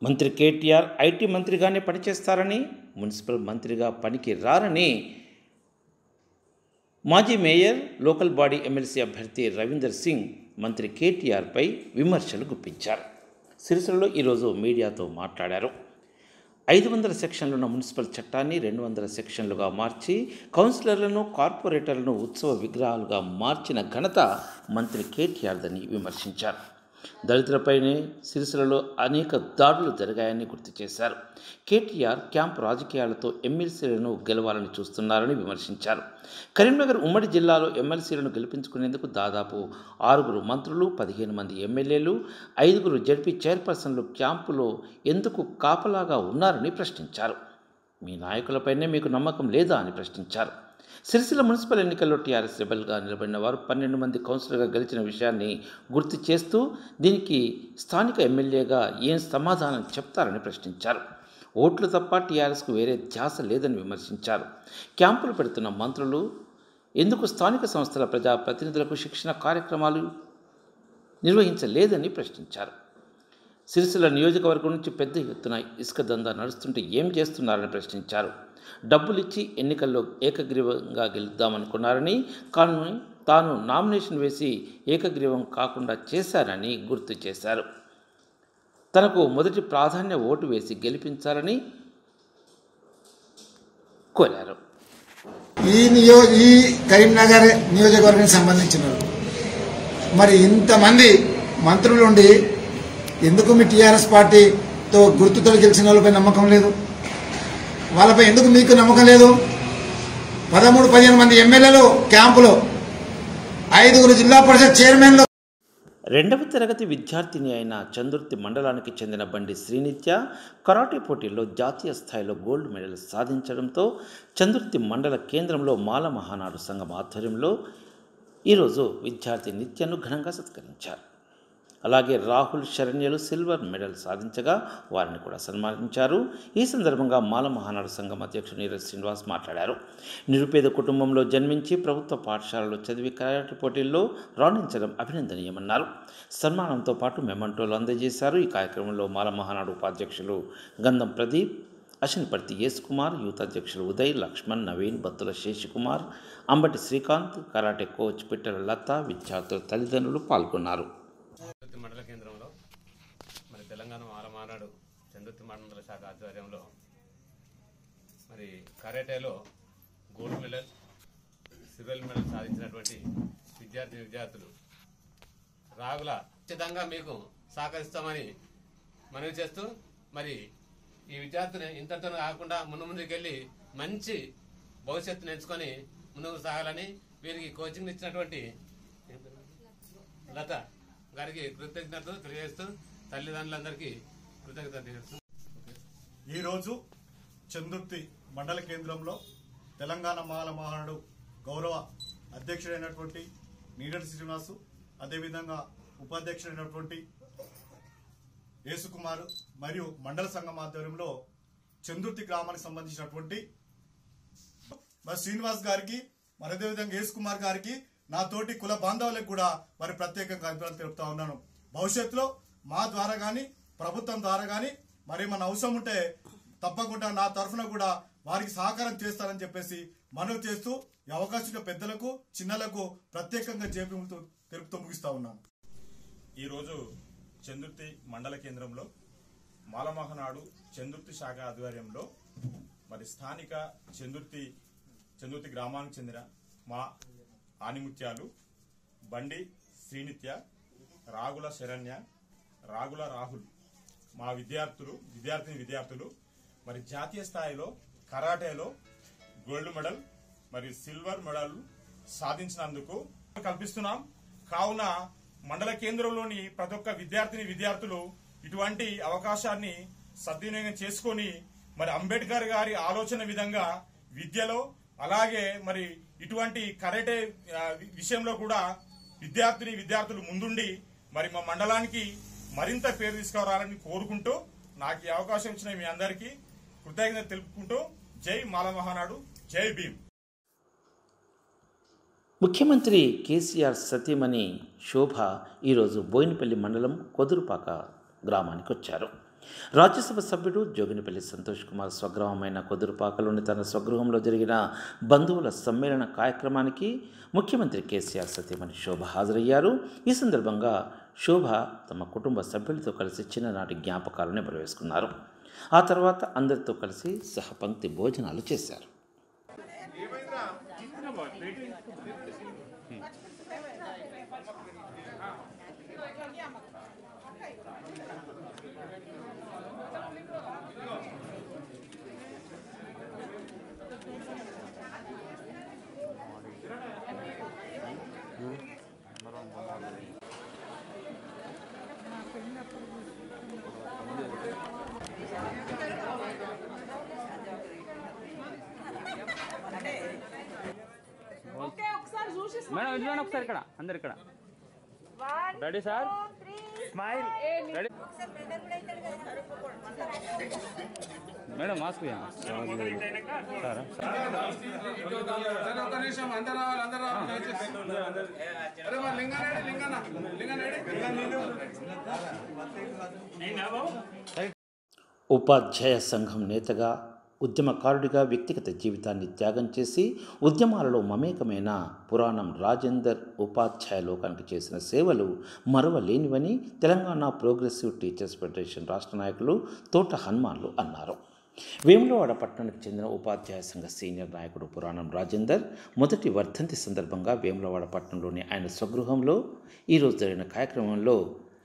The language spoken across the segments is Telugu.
మంత్రి కేటీఆర్ ఐటీ మంత్రిగానే పనిచేస్తారని మున్సిపల్ మంత్రిగా పనికి రారని మాజీ మేయర్ లోకల్ బాడీ ఎమ్మెల్సీ అభ్యర్థి రవీందర్ సింగ్ మంత్రి కేటీఆర్పై విమర్శలు గుప్పించారు సిరిసిల్లలో ఈరోజు మీడియాతో మాట్లాడారు ఐదు వందల సెక్షన్లున్న మున్సిపల్ చట్టాన్ని రెండు వందల సెక్షన్లుగా మార్చి కౌన్సిలర్లను కార్పొరేటర్లను ఉత్సవ విగ్రహాలుగా మార్చిన ఘనత మంత్రి కేటీఆర్దని విమర్శించారు దళితులపైనే సిరిసిలలో అనేక దాడులు జరిగాయని గుర్తు చేశారు కేటీఆర్ క్యాంప్ రాజకీయాలతో ఎమ్మెల్సీలను గెలవాలని చూస్తున్నారని విమర్శించారు కరీంనగర్ ఉమ్మడి జిల్లాలో ఎమ్మెల్సీలను గెలిపించుకునేందుకు దాదాపు ఆరుగురు మంత్రులు పదిహేను మంది ఎమ్మెల్యేలు ఐదుగురు జడ్పీ చైర్పర్సన్లు క్యాంపులో ఎందుకు కాపలాగా ఉన్నారని ప్రశ్నించారు మీ నాయకులపైనే మీకు నమ్మకం లేదా అని ప్రశ్నించారు సిరిసిల్ల మున్సిపల్ ఎన్నికల్లో టీఆర్ఎస్ రెబల్గా నిలబడిన వారు పన్నెండు మంది కౌన్సిలర్గా గెలిచిన విషయాన్ని గుర్తు చేస్తూ దీనికి స్థానిక ఎమ్మెల్యేగా ఏం సమాధానం చెప్తారని ప్రశ్నించారు ఓట్లు తప్ప టీఆర్ఎస్కు వేరే ధ్యాస లేదని విమర్శించారు క్యాంపులు పెడుతున్న మంత్రులు ఎందుకు స్థానిక సంస్థల ప్రజా ప్రతినిధులకు శిక్షణ కార్యక్రమాలు నిర్వహించలేదని ప్రశ్నించారు సిరిసిల్ల నియోజకవర్గం నుంచి పెద్ద ఎత్తున ఇసుక దందా నడుస్తుంటే ఏం చేస్తున్నారని ప్రశ్నించారు డబ్బులిచ్చి ఎన్నికల్లో ఏకగ్రీవంగా గెలుద్దామనుకున్నారని కానీ తాను నామినేషన్ వేసి ఏకగ్రీవం కాకుండా చేశారని గుర్తు చేశారు తనకు మొదటి ప్రాధాన్య ఓటు వేసి గెలిపించాలని కోరారు ఈ నియో ఈ కరీంనగర్ నియోజకవర్గానికి సంబంధించిన వాళ్ళు. మరి ఇంతమంది మంత్రులు ఉండి ఎందుకు మీ టీఆర్ఎస్ పార్టీతో గుర్తుతో గెలిచిన వాళ్ళపై నమ్మకం లేదు వాళ్ళపై ఎందుకు మీకు నమ్మకం లేదు పదమూడు పదిహేను మంది ఎమ్మెల్యేలు క్యాంపులో ఐదుగురు జిల్లా పరిషత్ చైర్మన్లు రెండవ తరగతి విద్యార్థిని అయిన చందుర్తి మండలానికి చెందిన బండి శ్రీనిత్య కరాటే పోటీల్లో జాతీయ స్థాయిలో గోల్డ్ మెడల్ సాధించడంతో చందుర్తి మండల కేంద్రంలో మాల మహానాడు సంఘం ఆధ్వర్యంలో ఈరోజు విద్యార్థి నిత్యను ఘనంగా సత్కరించారు అలాగే రాహుల్ శరణ్యలు సిల్వర్ మెడల్ సాధించగా వారిని కూడా సన్మానించారు ఈ సందర్భంగా మాల మహానాడు సంఘం అధ్యక్షుడు నీరజ్ శ్రీనివాస్ మాట్లాడారు నిరుపేద కుటుంబంలో జన్మించి ప్రభుత్వ పాఠశాలలో చదివి కరాటే పోటీల్లో రాణించడం అభినందనీయమన్నారు సన్మానంతో పాటు మెమంటోలు అందజేశారు ఈ కార్యక్రమంలో మాల మహానాడు ఉపాధ్యక్షులు గంధం ప్రదీప్ అశ్వినిపర్తి యేస్ కుమార్ యూత్ అధ్యక్షులు ఉదయ్ లక్ష్మణ్ నవీన్ బత్తుల శేషకుమార్ అంబటి శ్రీకాంత్ కరాటే కోచ్ పిట్టల లత విద్యార్థుల తల్లిదండ్రులు పాల్గొన్నారు చందుర్తి మండల కేంద్రంలో మరి తెలంగాణ మాలమానాడు చందుర్తి మండల శాఖ ఆధ్వర్యంలో మరి కరాటేలో గోల్డ్ మెడల్ సిల్వర్ మెడల్ సాధించినటువంటి విద్యార్థి విద్యార్థులు రాగుల ఖచ్చితంగా మీకు సహకరిస్తామని మనవి చేస్తూ మరి ఈ విద్యార్థిని ఇంతటితో కాకుండా ముందు ముందుకెళ్ళి మంచి భవిష్యత్తును ఎంచుకొని ముందుకు సాగాలని వీరికి కోచింగ్ ఇచ్చినటువంటి లత గారికి కృతజ్ఞతలు తెలియజేస్తూ తల్లిదండ్రులందరికీ కృతజ్ఞత తెలియజేస్తూ ఈరోజు చందుర్తి మండల కేంద్రంలో తెలంగాణ మాల మహానాడు గౌరవ అధ్యక్షుడైనటువంటి నీడటి శ్రీనివాసు అదేవిధంగా ఉపాధ్యక్షుడైనటువంటి యేసుకుమార్ మరియు మండల సంఘం ఆధ్వర్యంలో చందుర్తి గ్రామానికి సంబంధించినటువంటి మరి శ్రీనివాస్ గారికి మరి అదేవిధంగా యేసు కుమార్ గారికి నా తోటి కుల బాంధవులకు కూడా మరి ప్రత్యేకంగా అభిప్రాయం తెలుపుతా ఉన్నాను భవిష్యత్తులో మా ద్వారా గాని ప్రభుత్వం ద్వారా గాని మరి మన అవసరం ఉంటే తప్పకుండా నా తరఫున కూడా వారికి సహకారం చేస్తారని చెప్పేసి మనవి చేస్తూ ఈ అవకాశం ఇచ్చిన పెద్దలకు చిన్నలకు ప్రత్యేకంగా జేపీలతో తెలుపుతూ ముగిస్తా ఉన్నాను ఈరోజు చందుర్తి మండల కేంద్రంలో మాలమహనాడు చందుర్తి శాఖ ఆధ్వర్యంలో మరి స్థానిక చందుర్తి చందుర్తి గ్రామానికి చెందిన మా ఆనిముత్యాలు బండి శ్రీనిత్య రాగుల శరణ్య రాగుల రాహుల్ మా విద్యార్థులు విద్యార్థిని విద్యార్థులు మరి జాతీయ స్థాయిలో కరాటేలో గోల్డ్ మెడల్ మరి సిల్వర్ మెడల్ సాధించినందుకు కల్పిస్తున్నాం కావున మండల కేంద్రంలోని ప్రతి ఒక్క విద్యార్థిని విద్యార్థులు ఇటువంటి అవకాశాన్ని సద్వినియోగం చేసుకొని మరి అంబేద్కర్ గారి ఆలోచన విధంగా విద్యలో అలాగే మరి ఇటువంటి కరాటే ఆ, విషయంలో కూడా విద్యార్థిని విద్యార్థులు ముందుండి మరి మా మండలానికి మరింత పేరు తీసుకురావాలని కోరుకుంటూ నాకు ఈ అవకాశం ఇచ్చిన మీ అందరికీ కృతజ్ఞత తెలుపుకుంటూ జై మాల మహానాడు జై భీమ్ ముఖ్యమంత్రి కేసీఆర్ సతీమణి శోభ ఈరోజు బోయినపల్లి మండలం కొదురుపాక గ్రామానికి వచ్చారు రాజ్యసభ సభ్యుడు జోగినిపల్లి సంతోష్ కుమార్ స్వగ్రామమైన కొదురుపాకలోని తన స్వగృహంలో జరిగిన బంధువుల సమ్మేళన కార్యక్రమానికి ముఖ్యమంత్రి కేసీఆర్ సతీమణి శోభ హాజరయ్యారు ఈ సందర్భంగా శోభ తమ కుటుంబ సభ్యులతో కలిసి చిన్ననాటి జ్ఞాపకాలను నెరవేసుకున్నారు ఆ తర్వాత అందరితో కలిసి సహపంక్తి భోజనాలు చేశారు ఓకే ఒకసారి చూసి మేడం ఇటు చూడండి ఒకసారి ఇక్కడ అందరు ఇక్కడ ready sir smile ready madam mask ఇయ్య. సార్ ఒక నిమిషం అందరు రావాలి అందరు రావాలి దయచేసి. అరే మా లింగానేడి లింగన్న లింగనేడి ఉపాధ్యాయ సంఘం నేతగా ఉద్యమకారుడిగా వ్యక్తిగత జీవితాన్ని త్యాగం చేసి ఉద్యమాలలో మమేకమైన పురాణం రాజేందర్ ఉపాధ్యాయ లోకానికి చేసిన సేవలు మరవలేనివని తెలంగాణ ప్రోగ్రెసివ్ టీచర్స్ ఫెడరేషన్ రాష్ట్ర నాయకులు తోట హనుమాన్లు అన్నారు వేములవాడ పట్టణానికి చెందిన ఉపాధ్యాయ సంఘ సీనియర్ నాయకుడు పురాణం రాజేందర్ మొదటి వర్ధంతి సందర్భంగా వేములవాడ పట్టణంలోని ఆయన స్వగృహంలో ఈరోజు జరిగిన కార్యక్రమంలో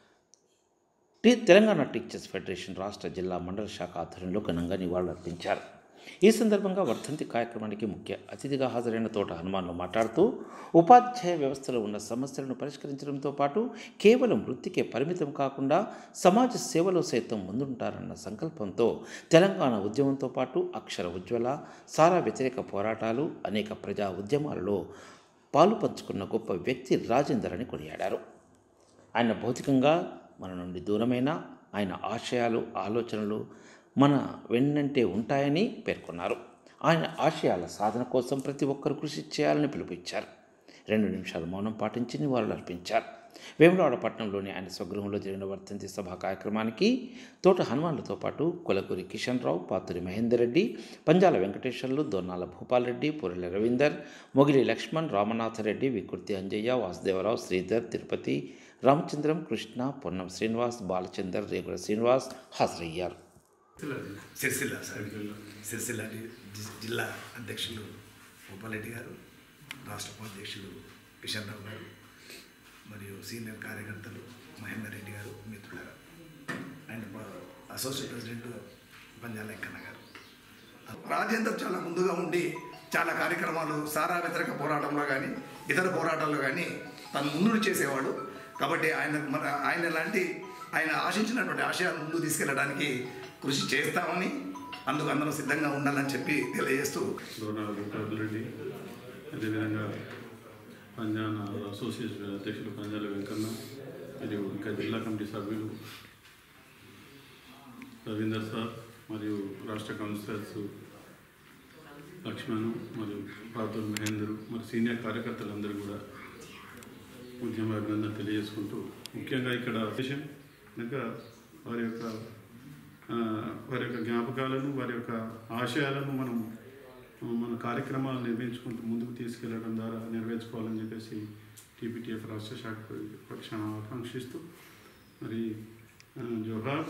టీ తెలంగాణ టీచర్స్ ఫెడరేషన్ రాష్ట్ర జిల్లా మండల శాఖ ఆధ్వర్యంలో ఘనంగా నివాళులర్పించారు ఈ సందర్భంగా వర్ధంతి కార్యక్రమానికి ముఖ్య అతిథిగా హాజరైన తోట హనుమాన్లు మాట్లాడుతూ ఉపాధ్యాయ వ్యవస్థలో ఉన్న సమస్యలను పరిష్కరించడంతో పాటు కేవలం వృత్తికే పరిమితం కాకుండా సమాజ సేవలో సైతం ముందుంటారన్న సంకల్పంతో తెలంగాణ ఉద్యమంతో పాటు అక్షర ఉజ్వల సారా వ్యతిరేక పోరాటాలు అనేక ప్రజా ఉద్యమాలలో పాలు పంచుకున్న గొప్ప వ్యక్తి రాజేందర్ అని కొనియాడారు ఆయన భౌతికంగా మన నుండి దూరమైన ఆయన ఆశయాలు ఆలోచనలు మన వెన్నంటే ఉంటాయని పేర్కొన్నారు ఆయన ఆశయాల సాధన కోసం ప్రతి ఒక్కరు కృషి చేయాలని పిలుపునిచ్చారు రెండు నిమిషాలు మౌనం పాటించి నివాళులు అర్పించారు వేములవాడ పట్టణంలోని ఆయన స్వగృహంలో జరిగిన వర్ధంతి సభ కార్యక్రమానికి తోట హనుమాన్లతో పాటు కులకూరి కిషన్ రావు పాతూరి మహేందర్ రెడ్డి పంజాల వెంకటేశ్వర్లు దొన్నాల భూపాల్ రెడ్డి పురల రవీందర్ మొగిలి లక్ష్మణ్ రామనాథరెడ్డి వికృతి అంజయ్య వాసుదేవరావు శ్రీధర్ తిరుపతి రామచంద్రం కృష్ణ పొన్నం శ్రీనివాస్ బాలచందర్ రేగుల శ్రీనివాస్ హాజరయ్యారు సిరిసిల్ల సార్ సిరిసిల్ల జి- జిల్లా అధ్యక్షులు గోపాలరెడ్డి గారు రాష్ట్ర ఉపాధ్యక్షులు కిషన్ రావు గారు మరియు సీనియర్ కార్యకర్తలు మహేందర్ రెడ్డి గారు మిత్రులారు అండ్ ప- అసోసియేట్ ప్రెసిడెంట్ పంజాల వెంకన్న గారు రాజేందర్ చాలా ముందుగా ఉండి చాలా కార్యక్రమాలు సారా వ్యతిరేక పోరాటంలో కానీ ఇతర పోరాటాల్లో కానీ తను ముందు చేసేవాడు కాబట్టి ఆయన మన ఆయన లాంటి ఆయన ఆశించినటువంటి ఆశయాలు ముందుకు తీసుకెళ్ళడానికి కృషి చేస్తామని అందుకు అందరం సిద్ధంగా ఉండాలని చెప్పి తెలియజేస్తూ డోనాల్ వెంకటరెడ్డి రెడ్డి అదేవిధంగా పంజాన అసోసియేషన్ అధ్యక్షులు పంజాల వెంకన్న మరియు ఇంకా జిల్లా కమిటీ సభ్యులు రవీందర్ సార్ మరియు రాష్ట్ర కౌన్సిలర్స్ లక్ష్మణ్ మరియు పాతూరు మహేందర్ మరి సీనియర్ కార్యకర్తలందరూ కూడా ఉద్యమ అభినందన తెలియజేసుకుంటూ ముఖ్యంగా ఇక్కడ విషయం ఇంకా వారి యొక్క ఆ, వారి యొక్క జ్ఞాపకాలను వారి యొక్క ఆశయాలను మనం ఆ, మన కార్యక్రమాలు నిర్మించుకుంటూ ముందుకు తీసుకెళ్లడం ద్వారా నెరవేర్చుకోవాలని చెప్పేసి టీపీటీఎఫ్ రాష్ట్ర శాఖ పక్షాన ఆకాంక్షిస్తూ మరి ఆ, జోహార్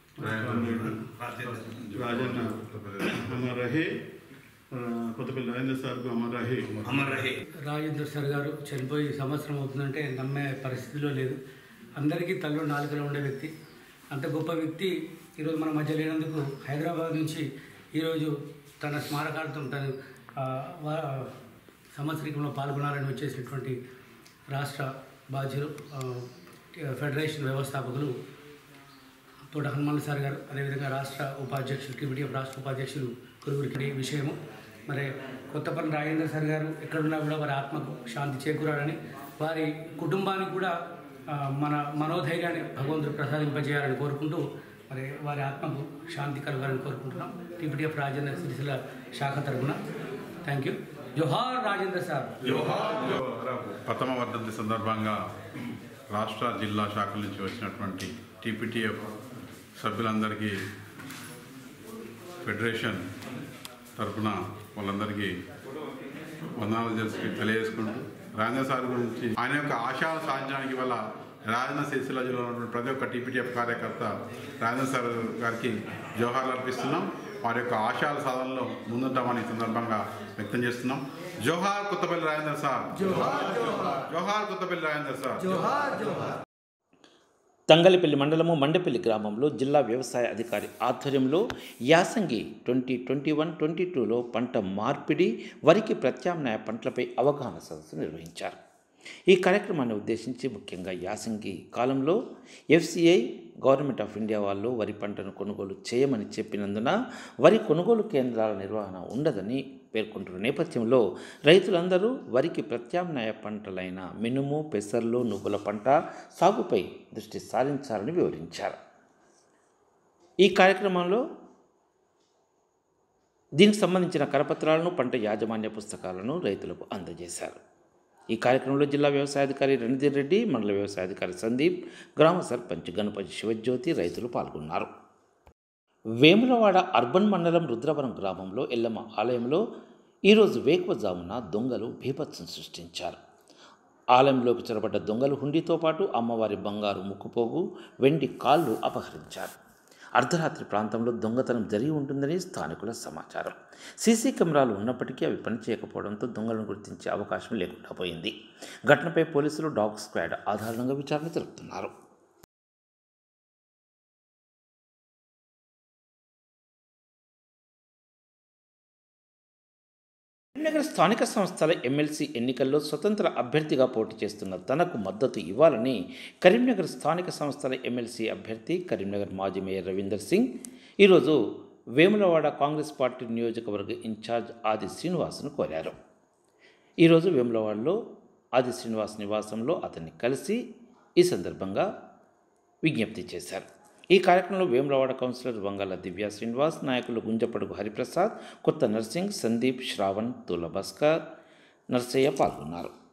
రాజన్న అమర్ రహే ఆ, కొత్తపల్లి రాజేంద్ర సార్కు అమర్ రహే అమర్ రహే రాజేందర్ సార్ గారు చనిపోయి సంవత్సరం అవుతుందంటే నమ్మే పరిస్థితిలో లేదు అందరికీ తల్లు నాలుకలో ఉండే వ్యక్తి అంత గొప్ప వ్యక్తి ఈరోజు మన మధ్య లేనందుకు హైదరాబాద్ నుంచి ఈరోజు తన స్మారకార్థం తను ఆ, వా- సంవత్సరికంలో పాల్గొనాలని వచ్చేసినటువంటి రాష్ట్ర బాధ్యులు ఆ, ఫెడరేషన్ వ్యవస్థాపకులు తోట హనుమాన్ సార్ గారు అదేవిధంగా రాష్ట్ర ఉపాధ్యక్షులు టీబీటీఎఫ్ రాష్ట్ర ఉపాధ్యక్షులు కురుగురికి ఈ విషయము మరి కొత్తపల్లి రాజేంద్ర సార్ గారు ఎక్కడున్నా కూడా వారి ఆత్మకు శాంతి చేకూరాలని వారి కుటుంబానికి కూడా ఆ, మన మనోధైర్యాన్ని భగవంతుడు ప్రసాదింపజేయాలని కోరుకుంటూ మరి వారి ఆత్మకు శాంతి కలగాలని కోరుకుంటున్నాం టీపీటీఎఫ్ రాజేంద్ర సిరిసిల్ల శాఖ తరఫున థ్యాంక్ యూ జోహార్ రాజేంద్ర సార్ ప్రథమ వర్ధంతి సందర్భంగా రాష్ట్ర జిల్లా శాఖల నుంచి వచ్చినటువంటి టీపీటీఎఫ్ సభ్యులందరికీ ఫెడరేషన్ తరఫున వాళ్ళందరికీ వందనాలు తెలిసి తెలియజేసుకుంటూ రాజేంద్ర సార్ గురించి ఆయన యొక్క ఆశయాలు సాధించడానికి వల్ల రాజన్న సిరిసిల్ల జిల్లాలో ఉన్నటువంటి ప్రతి ఒక్క టీపీటీఎఫ్ కార్యకర్త రాజేంద్ర సార్ గారికి జోహార్లు అర్పిస్తున్నాం వారి యొక్క ఆశయాల సాధనలో ముందుంటామని ఈ సందర్భంగా వ్యక్తం చేస్తున్నాం జోహార్ కొత్తపల్లి రాజేంద్ర సార్ జోహార్ కొత్తపల్లి రాజేంద్ర సార్ తంగలిపల్లి మండలము మండపల్లి గ్రామంలో జిల్లా వ్యవసాయ అధికారి ఆధ్వర్యంలో యాసంగి ట్వంటీ ట్వంటీ వన్ ట్వంటీ టూలో పంట మార్పిడి వరికి ప్రత్యామ్నాయ పంటలపై అవగాహన సదస్సు నిర్వహించారు ఈ కార్యక్రమాన్ని ఉద్దేశించి ముఖ్యంగా యాసంగి కాలంలో ఎఫ్సిఐ గవర్నమెంట్ ఆఫ్ ఇండియా వాళ్ళు వరి పంటను కొనుగోలు చేయమని చెప్పినందున వరి కొనుగోలు కేంద్రాల నిర్వహణ ఉండదని పేర్కొంటున్న నేపథ్యంలో రైతులందరూ వరికి ప్రత్యామ్నాయ పంటలైన మినుము పెసర్లు నువ్వుల పంట సాగుపై దృష్టి సారించాలని వివరించారు ఈ కార్యక్రమంలో దీనికి సంబంధించిన కరపత్రాలను పంట యాజమాన్య పుస్తకాలను రైతులకు అందజేశారు ఈ కార్యక్రమంలో జిల్లా వ్యవసాయాధికారి రణధీర్ రెడ్డి మండల వ్యవసాయాధికారి సందీప్ గ్రామ సర్పంచ్ గణపతి శివజ్యోతి రైతులు పాల్గొన్నారు వేములవాడ అర్బన్ మండలం రుద్రవరం గ్రామంలో ఎల్లమ్మ ఆలయంలో ఈరోజు వేకువజామున దొంగలు బీభత్సం సృష్టించారు ఆలయంలోకి చొరబడ్డ దొంగలు హుండీతో పాటు అమ్మవారి బంగారు ముక్కుపోగు వెండి కాళ్ళు అపహరించారు అర్ధరాత్రి ప్రాంతంలో దొంగతనం జరిగి ఉంటుందని స్థానికుల సమాచారం సీసీ కెమెరాలు ఉన్నప్పటికీ అవి పనిచేయకపోవడంతో దొంగలను గుర్తించే అవకాశం లేకుండా పోయింది ఘటనపై పోలీసులు డాగ్ స్క్వాడ్ ఆధారంగా విచారణ జరుపుతున్నారు కరీంనగర్ స్థానిక సంస్థల ఎమ్మెల్సీ ఎన్నికల్లో స్వతంత్ర అభ్యర్థిగా పోటీ చేస్తున్న తనకు మద్దతు ఇవ్వాలని కరీంనగర్ స్థానిక సంస్థల ఎమ్మెల్సీ అభ్యర్థి కరీంనగర్ మాజీ మేయర్ రవీందర్ సింగ్ ఈరోజు వేములవాడ కాంగ్రెస్ పార్టీ నియోజకవర్గ ఇన్ఛార్జ్ ఆది శ్రీనివాస్ను కోరారు ఈరోజు వేములవాడలో ఆది శ్రీనివాస్ నివాసంలో అతన్ని కలిసి ఈ సందర్భంగా విజ్ఞప్తి చేశారు ఈ కార్యక్రమంలో వేములవాడ కౌన్సిలర్ వంగల దివ్య శ్రీనివాస్ నాయకులు గుంజపడుగు హరిప్రసాద్ కొత్త నర్సింగ్ సందీప్ శ్రావణ్ తుల భాస్కర్ నర్సయ్య పాల్గొన్నారు